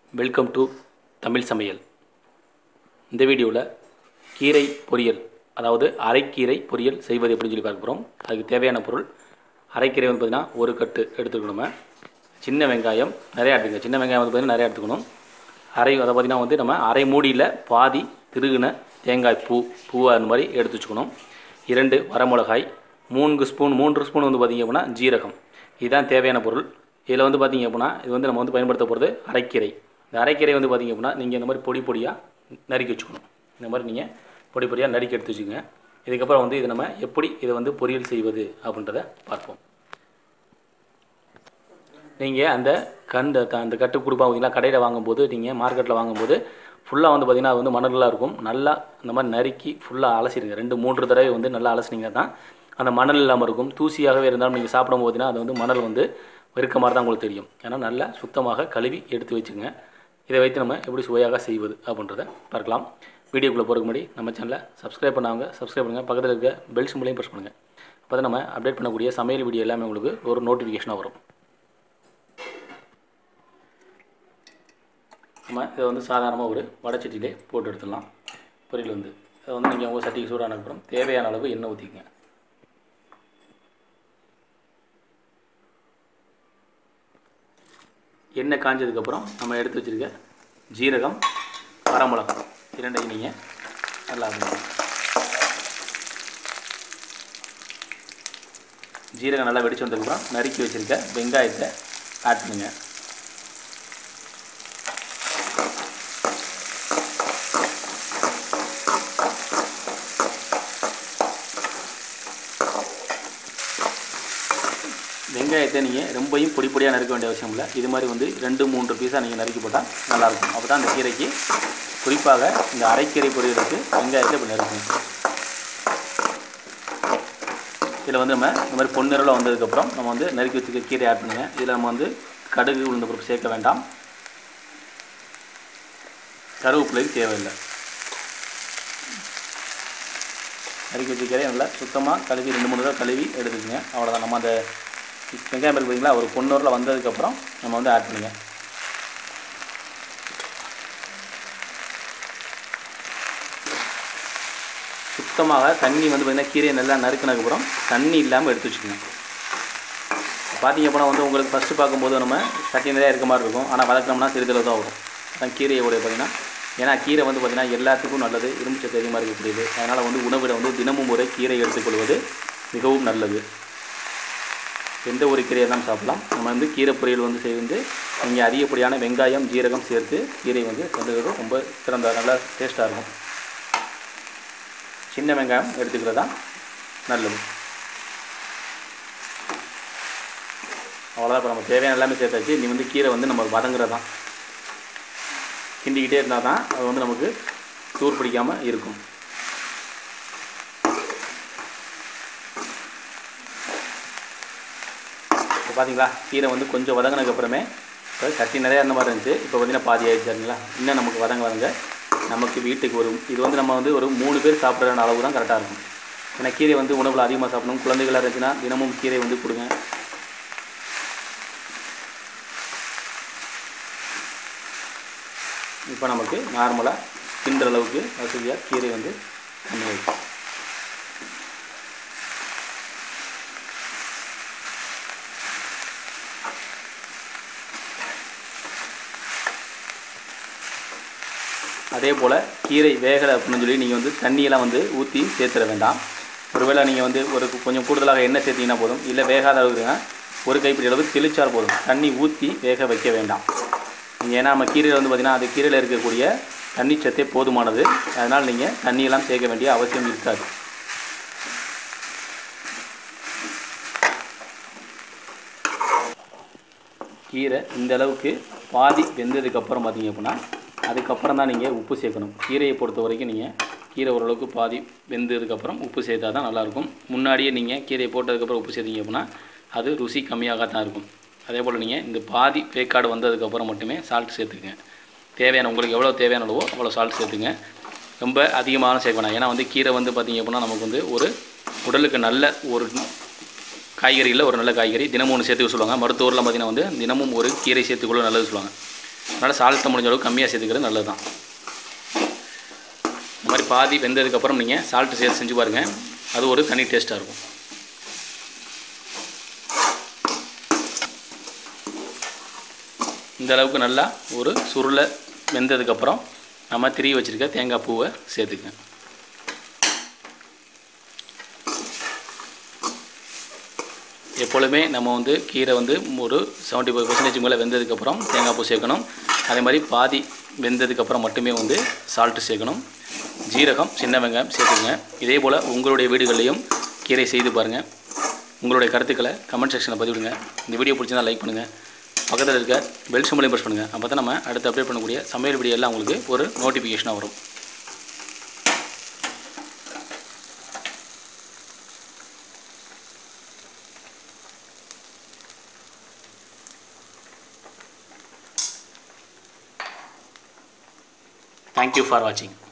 welcome to Tamil சமையல் இந்த வீடியோவில் கீரை பொரியல் அதாவது அரைக்கீரை பொரியல் செய்வது எப்படின்னு சொல்லி பார்க்க போகிறோம் அதுக்கு தேவையான பொருள் அரைக்கீரை வந்து பார்த்திங்கன்னா ஒரு கட்டு எடுத்துக்கணும் நம்ம சின்ன வெங்காயம் நிறையா எடுத்துக்கணும் சின்ன வெங்காயம் வந்து பார்த்திங்கன்னா நிறையா எடுத்துக்கணும் அரை அதை பார்த்திங்கன்னா வந்து நம்ம அரை மூடியில் பாதி திருகுன தேங்காய் பூ பூ அந்த மாதிரி எடுத்து வச்சுக்கணும் இரண்டு வரமிளகாய் மூன்று ஸ்பூன் மூன்று ஸ்பூன் வந்து பார்த்திங்க அப்படின்னா ஜீரகம் இதுதான் தேவையான பொருள் இதில் வந்து பார்த்திங்க அப்படின்னா இது வந்து நம்ம வந்து பயன்படுத்த போகிறது அரைக்கீரை இந்த அரைக்கீரை வந்து பார்த்திங்க அப்படின்னா நீங்கள் இந்த மாதிரி பொடி பொடியாக நறுக்கி வச்சுக்கணும் இந்த மாதிரி நீங்கள் பொடி பொடியாக நறுக்கி எடுத்து வச்சுக்கோங்க இதுக்கப்புறம் வந்து இது நம்ம எப்படி இதை வந்து பொரியல் செய்வது அப்படின்றத பார்ப்போம் நீங்கள் அந்த கண்டு அந்த கட்டு கொடுப்பா பார்த்தீங்கன்னா கடையில் வாங்கும்போது நீங்கள் மார்க்கெட்டில் வாங்கும்போது ஃபுல்லாக வந்து பார்த்திங்கன்னா அது வந்து மணலாக இருக்கும் நல்லா இந்த மாதிரி நறுக்கி ஃபுல்லாக அலசிடுங்க ரெண்டு மூன்று தடவை வந்து நல்லா அலசினீங்கன்னா தான் அந்த மணல் இல்லாமல் இருக்கும் தூசியாகவே இருந்தாலும் நீங்கள் சாப்பிடும் போதுனா அது வந்து மணல் வந்து இருக்க மாதிரி தான் உங்களுக்கு தெரியும் ஏன்னா நல்லா சுத்தமாக கழுவி எடுத்து வச்சுங்க இதை வைத்து நம்ம எப்படி சுவையாக செய்வது அப்படின்றத பார்க்கலாம் வீடியோக்குள்ளே போகிறதுக்கு முன்னாடி நம்ம சேனலை சப்ஸ்கிரைப் பண்ணாங்க சப்ஸ்கிரைப் பண்ணுங்கள் பக்கத்தில் இருக்க பெல் சிம்பிளையும் ப்ரெஸ் பண்ணுங்கள் அப்போ தான் நம்ம அப்டேட் பண்ணக்கூடிய சமையல் வீடியோ எல்லாமே உங்களுக்கு ஒரு நோட்டிஃபிகேஷனாக வரும் நம்ம இதை வந்து சாதாரணமாக ஒரு வடச்சட்டியிலே போட்டு எடுத்துடலாம் பொரியல் வந்து அதை வந்து நீங்கள் உங்கள் சட்டிக்கு சூடான அப்புறம் தேவையான அளவு எண்ணெய் ஊற்றிக்கங்க எண்ணெய் காஞ்சதுக்கப்புறம் நம்ம எடுத்து வச்சுருக்க ஜீரகம் வரமிளகாய் இரண்டையும் நீங்கள் நல்லா இருக்கணும் ஜீரகம் நல்லா வெடிச்சு வந்ததுக்கப்புறம் நறுக்கி வச்சுருக்க வெங்காயத்தை ஆட் பண்ணுங்கள் வெங்காயத்தை நீங்கள் ரொம்பையும் பொடி பொடியாக நறுக்க வேண்டிய அவசியம் இல்லை இது மாதிரி வந்து ரெண்டு மூன்று பீஸாக நீங்கள் நறுக்கி போட்டால் நல்லாயிருக்கும் அப்போ தான் அந்த கீரைக்கு குறிப்பாக இந்த அரைக்கீரை பொரியலுக்கு வெங்காயத்தை இப்படி நறுக்கணும் இதில் வந்து நம்ம இந்த மாதிரி பொன்னிறவில் வந்ததுக்கப்புறம் நம்ம வந்து நறுக்கி வச்சுக்க கீரை ஆட் பண்ணுங்கள் இதில் நம்ம வந்து கடுகு உளுந்த பருப்பு சேர்க்க வேண்டாம் கருவேப்பிலைக்கு தேவையில்லை நறுக்கி வச்ச கீரையை நல்லா சுத்தமாக கழுவி ரெண்டு மூணு தடவை கழுவி எடுத்துக்கோங்க அவ்வளோதான் நம்ம அந்த வெங்காயம் இருக்கு பார்த்தீங்களா ஒரு பொண்ணூரில் வந்ததுக்கப்புறம் நம்ம வந்து ஆட் பண்ணுங்க சுத்தமாக தண்ணி வந்து பார்த்திங்கன்னா கீரையை நல்லா நறுக்கினதுக்கப்புறம் தண்ணி இல்லாமல் எடுத்து வச்சுக்கோங்க பார்த்தீங்க அப்படின்னா வந்து உங்களுக்கு ஃபஸ்ட்டு பார்க்கும்போது நம்ம சட்டி நிறையா இருக்க மாதிரி இருக்கும் ஆனால் வளர்க்கணும்னா சிறிதளவு தான் வரும் அதான் கீரையோடைய பார்த்திங்கன்னா ஏன்னா கீரை வந்து பார்த்திங்கன்னா எல்லாத்துக்கும் நல்லது இரும்பு சத்து அதிகமாக இருக்கக்கூடியது அதனால் வந்து உணவில் வந்து தினமும் முறை கீரை எடுத்துக்கொள்வது மிகவும் நல்லது எந்த ஒரு கீரையை தான் சாப்பிடலாம் நம்ம வந்து கீரை பொரியல் வந்து செய்து நீங்கள் அதிகப்படியான வெங்காயம் ஜீரகம் சேர்த்து கீரை வந்து செஞ்சது ரொம்ப சிறந்த நல்லா டேஸ்ட்டாக இருக்கும் சின்ன வெங்காயம் எடுத்துக்கிறது தான் நல்லது அவ்வளோதான் இப்போ நம்ம தேவையான எல்லாமே சேர்த்தாச்சு நீ வந்து கீரை வந்து நம்ம வதங்குறது தான் கிண்டிக்கிட்டே இருந்தால் தான் அது வந்து நமக்கு தூர் பிடிக்காமல் இருக்கும் இப்போ பார்த்தீங்களா கீரை வந்து கொஞ்சம் வதங்கினதுக்கு அப்புறமே இப்போ சட்டி நிறையா இருந்த மாதிரி இருந்துச்சு இப்போ பார்த்தீங்கன்னா பாதி ஆயிடுச்சுங்களா இன்னும் நமக்கு வதங்க வதங்க நமக்கு வீட்டுக்கு ஒரு இது வந்து நம்ம வந்து ஒரு மூணு பேர் சாப்பிட்ற அளவு தான் கரெக்டாக இருக்கும் ஏன்னா கீரை வந்து உணவில் அதிகமாக சாப்பிடணும் குழந்தைகளாக இருந்துச்சுன்னா தினமும் கீரை வந்து கொடுங்க இப்போ நமக்கு நார்மலாக கிண்டுற அளவுக்கு வசதியாக கீரை வந்து பண்ணி வைக்கும் அதே போல் கீரை வேகலை அப்படின்னு சொல்லி நீங்கள் வந்து தண்ணியெல்லாம் வந்து ஊற்றி சேர்த்துட வேண்டாம் ஒருவேளை நீங்கள் வந்து ஒரு கொஞ்சம் கூடுதலாக எண்ணெய் சேர்த்திங்கன்னா போதும் இல்லை வேகாத அளவுக்குங்க ஒரு கைப்பிடி அளவு தெளிச்சால் போதும் தண்ணி ஊற்றி வேக வைக்க வேண்டாம் நீங்கள் ஏன்னா நம்ம கீரையில் வந்து பார்த்திங்கன்னா அது கீரையில் இருக்கக்கூடிய தண்ணி சத்தே போதுமானது அதனால் நீங்கள் தண்ணியெல்லாம் சேர்க்க வேண்டிய அவசியம் இருக்காது கீரை இந்த அளவுக்கு பாதி வெந்ததுக்கப்புறம் பார்த்தீங்க அப்படின்னா அதுக்கப்புறம் தான் நீங்கள் உப்பு சேர்க்கணும் கீரையை பொறுத்த வரைக்கும் நீங்கள் கீரை ஓரளவுக்கு பாதி வெந்ததுக்கப்புறம் உப்பு சேர்த்தா தான் நல்லாயிருக்கும் முன்னாடியே நீங்கள் கீரையை போட்டதுக்கப்புறம் உப்பு சேர்த்தீங்க அப்படின்னா அது ருசி கம்மியாக தான் இருக்கும் அதே போல் நீங்கள் இந்த பாதி வேக்காடு வந்ததுக்கப்புறம் மட்டுமே சால்ட் சேர்த்துக்குங்க தேவையான உங்களுக்கு எவ்வளோ தேவையான அளவோ அவ்வளோ சால்ட் சேர்த்துங்க ரொம்ப அதிகமான சேர்க்க வேணாம் ஏன்னா வந்து கீரை வந்து பார்த்திங்க அப்படின்னா நமக்கு வந்து ஒரு உடலுக்கு நல்ல ஒரு காய்கறியில் ஒரு நல்ல காய்கறி தினமும் ஒன்று சேர்த்துக்க சொல்லுவாங்க மருத்துவர்லாம் பார்த்திங்கன்னா வந்து தினமும் ஒரு கீரை சேர்த்துக்குள்ள நல்லது சொல்லுவாங்க அதனால் சால்ட்டை முடிஞ்ச அளவுக்கு கம்மியாக சேர்த்துக்கிறது நல்லது தான் இந்த மாதிரி பாதி வெந்ததுக்கப்புறம் நீங்கள் சால்ட்டு சேர்த்து செஞ்சு பாருங்கள் அது ஒரு தனி டேஸ்ட்டாக இருக்கும் இந்த அளவுக்கு நல்லா ஒரு சுருளை வெந்ததுக்கப்புறம் நம்ம திரி வச்சுருக்க தேங்காய் பூவை சேர்த்துக்கங்க எப்பொழுதுமே நம்ம வந்து கீரை வந்து ஒரு செவன்ட்டி ஃபைவ் பர்சன்டேஜ் மேலே வெந்ததுக்கப்புறம் தேங்காய் பூ சேர்க்கணும் அதே மாதிரி பாதி வெந்ததுக்கப்புறம் மட்டுமே வந்து சால்ட்டு சேர்க்கணும் ஜீரகம் சின்ன வெங்காயம் சேர்த்துங்க இதே போல் உங்களுடைய வீடுகள்லையும் கீரை செய்து பாருங்கள் உங்களுடைய கருத்துக்களை கமெண்ட் செக்ஷனில் பதிவிடுங்க இந்த வீடியோ பிடிச்சிருந்தா லைக் பண்ணுங்கள் பக்கத்தில் இருக்க பெல் சிம்பிளையும் ப்ரெஸ் பண்ணுங்கள் அப்போ தான் நம்ம அடுத்து அப்டேட் பண்ணக்கூடிய சமையல் வீடியோ எல்லாம் உங்களுக்கு ஒரு நோட்டிஃபிகேஷனாக வரும் தேங்க்யூ ஃபார் வாட்சிங்